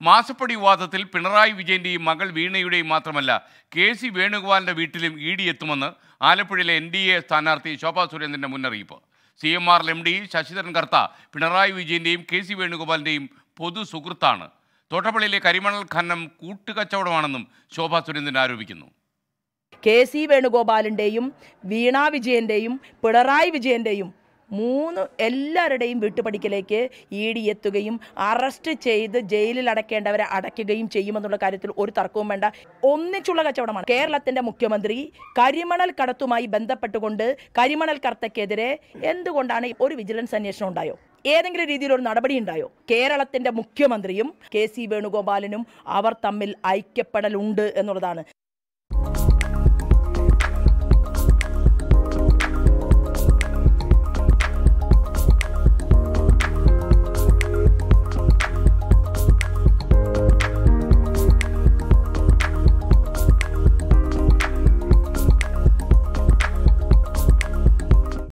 മാസപ്പടി വിവാദത്തിൽ പിണറായി വിജയന്റെയും മകൾ വീണയുടെയും മാത്രമല്ല കെ സി വേണുഗോപാലിന്റെ വീട്ടിലും ഇ ഡി എത്തുമെന്ന് ആലപ്പുഴയിലെ എൻ ഡി എ സ്ഥാനാർത്ഥി ശോഭാ സുരേന്ദ്രന്റെ മുന്നറിയിപ്പ് C M R M D Sasidharan Kartha Pinarayi വിജയന്റെയും കെ സി വേണുഗോപാലിന്റെയും പൊതു സുഹൃത്താണ് തോട്ടപ്പള്ളിയിലെ കരിമണൽ ഖനനം കൂട്ടുകച്ചവടമാണെന്നും ശോഭാ സുരേന്ദ്രൻ ആരോപിക്കുന്നു കെ സി വേണുഗോപാലിൻ്റെയും വീണ വിജയൻ്റെയും പിണറായി വിജയൻ്റെയും മൂന്ന് എല്ലാവരുടെയും വീട്ടുപടിക്കലേക്ക് ഇ ഡി എത്തുകയും അറസ്റ്റ് ചെയ്ത് ജയിലിൽ അടയ്ക്കേണ്ടവരെ അടയ്ക്കുകയും ചെയ്യുമെന്നുള്ള കാര്യത്തിൽ ഒരു തർക്കവും വേണ്ട ഒന്നിച്ചുള്ള കച്ചവടമാണ് കേരളത്തിന്റെ മുഖ്യമന്ത്രി കരിമണൽ കടത്തുമായി ബന്ധപ്പെട്ടുകൊണ്ട് കരിമണൽ കർത്തയ്ക്കെതിരെ എന്തുകൊണ്ടാണ് ഒരു വിജിലൻസ് അന്വേഷണം ഉണ്ടായോ ഏതെങ്കിലും രീതിയിൽ ഒരു നടപടി ഉണ്ടായോ കേരളത്തിന്റെ മുഖ്യമന്ത്രിയും കെ സി വേണുഗോപാലനും അവർ തമ്മിൽ ഐക്യപ്പെടലുണ്ട് എന്നുള്ളതാണ്